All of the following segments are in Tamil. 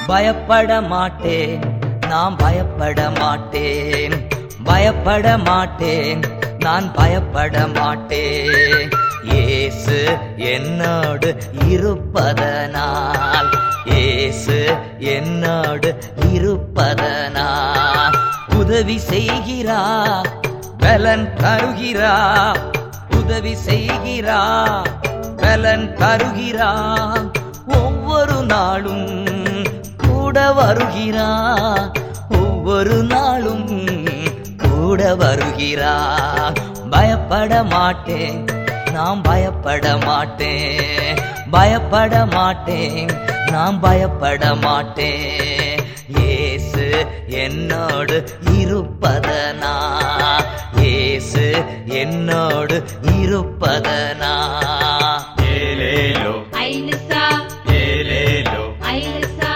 பயப்பட மாட்டேன் நான் பயப்பட மாட்டேன் பயப்பட மாட்டேன் நான் பயப்பட மாட்டேன் இயேசு என்னோடு இருப்பதனால் இயேசு என்னோடு இருப்பதனால் உதவி செய்கிறா பலன் தருகிறா உதவி செய்கிறா பலன் தருகிறா ஒவ்வொரு நாளும் கூட வருகிறா ஒவ்வொரு நாளும் கூட வருகிறா பயப்பட மாட்டேன் நான் பயப்பட மாட்டேன் பயப்பட மாட்டேன் நான் பயப்பட மாட்டேன் இயேசு என்னோடு இருப்பதனா இயேசு என்னோடு இருப்பதனா ஏலேலோ ஐலசா ஏலேலோ ஐலசா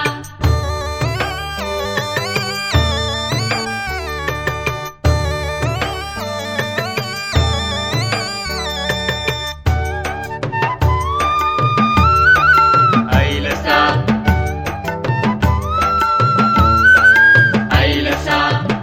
ஐலசா ஐலசா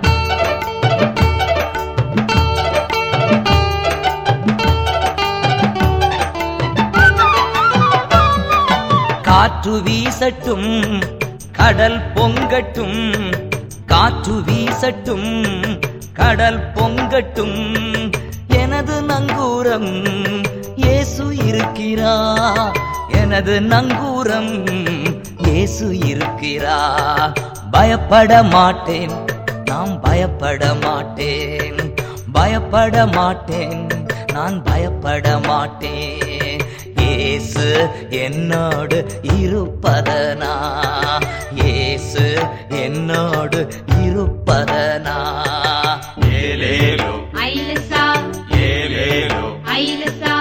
காற்று வீசட்டும் கடல் பொங்கட்டும் காற்று வீசட்டும் கடல் பொங்கட்டும் எனது நங்கூரம் இயேசு இருக்கிறா எனது நங்கூரம் இயேசு இருக்கிறா பயப்பட மாட்டேன் நாம் பயப்பட மாட்டேன் பயப்பட மாட்டேன் நான் பயப்பட மாட்டேன் இயேசு என்னோடு இருப்பதனா இயேசு என்னோடு இருப்பதனா ஏலேலோ ஐலசா ஏலேலோ ஐலசா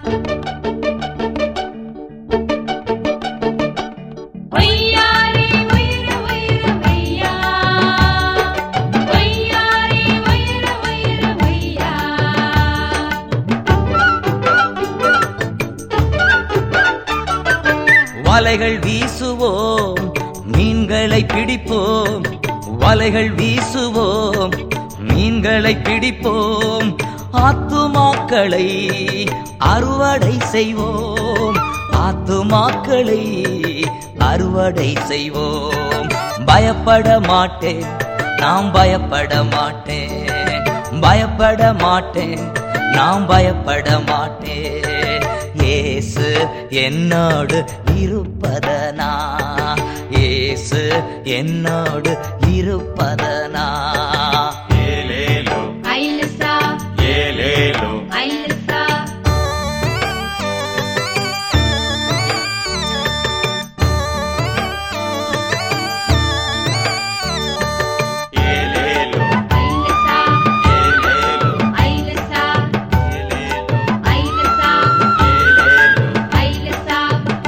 ஒய்யாரே ஒய்ர ஒய்ர ஒய்யா ஒய்யாரே ஒய்ர ஒய்ர ஒய்யா வலைகள் வீசுவோம் மீன்களை பிடிப்போம் வலைகள் வீசுவோம் மீன்களை பிடிப்போம் ஆத்துமாக்களை அறுவடை செய்வோம் ஆத்துமாக்களை அறுவடை செய்வோம் பயப்பட மாட்டேன் நாம் பயப்பட மாட்டேன் பயப்பட மாட்டேன் நாம் பயப்பட மாட்டேன் இயேசு என்னோடு இருப்பதனா இயேசு என்னோடு இருப்பதனா ஏலேலோ ஐலசா ஏலேலோ ஐலசா ஏலேலோ ஐலசா ஏலேலோ ஐலசா ஏலேலோ ஐலசா ஏலேலோ ஐலசா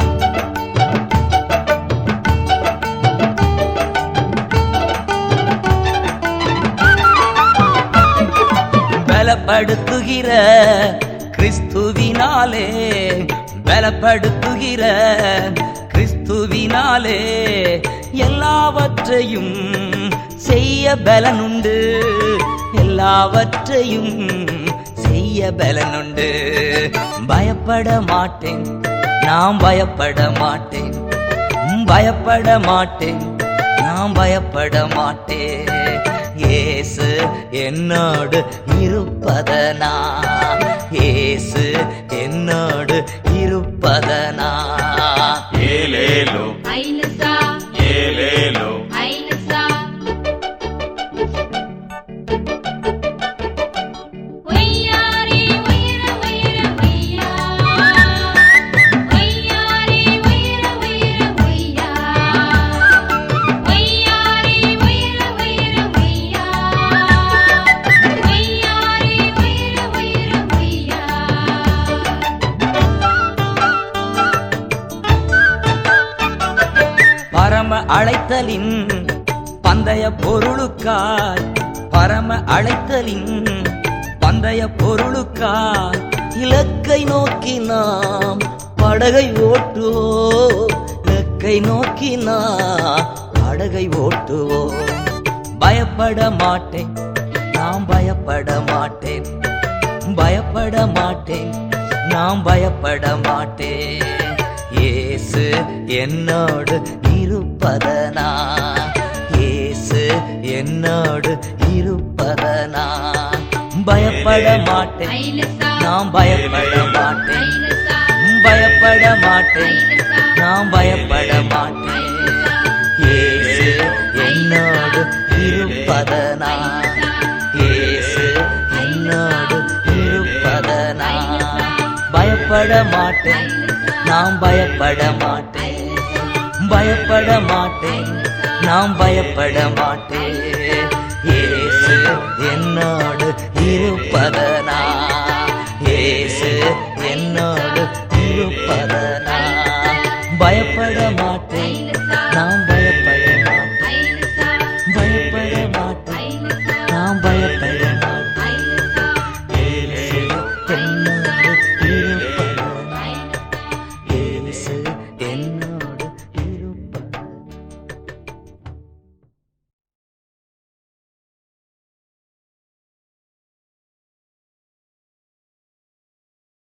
பலப்படுத்துகிற கிறிஸ்துவினாலே பலப்படுத்துகிற கிறிஸ்துவினாலே எல்லாவற்றையும் செய்ய பலனுண்டு எல்லாவற்றையும் செய்ய பலனுண்டு பயப்பட மாட்டேன் நாம் பயப்பட மாட்டேன் ம், பயப்பட மாட்டேன் நான் பயப்பட மாட்டேன் இயேசு என்னோடு இருப்பதனா இயேசு என்னோடு இருப்பதனா ஏலேலோ ஐலசா ஏலேலோ ஐலசா ஒய்யாரே ஒய்ர ஒய்ர ஒய்யா ஒய்யாரே ஒய்ர ஒய்ர ஒய்யா ஒய்யாரே ஒய்ர ஒய்ர ஒய்யா ஒய்யாரே ஒய்ர ஒய்ர ஒய்யா பரம அழைத்தலின் பந்தய பொருளுக்காய் பரம அழைத்தலின் பந்தய பொருளுக்காய் இலக்கை நோக்கி நாம் படகை ஓட்டுவோ இலக்கை நோக்கி நாம் படகை ஓட்டுவோம் பயப்பட மாட்டேன் நான் பயப்பட மாட்டேன் பயப்பட மாட்டேன் நான் பயப்பட மாட்டேன் இயேசு என்னோடு இருப்பதனா இயேசு என்னோடு இருப்பதனா பயப்பட மாட்டேன் ஐலசா நான் பயப்பட மாட்டேன் ஐலசா பயப்பட மாட்டேன் ஐலசா நான் பயப்பட மாட்டேன் இயேசு என்னோடு இருப்பதனா இயேசு என்னோடு இருப்பதனா பயப்பட மாட்டேன் நான் பயப்பட மாட்டேன் பயப்பட மாட்டேன் நான் பயப்பட மாட்டேன் இயேசு என்னோடு இருப்பதனா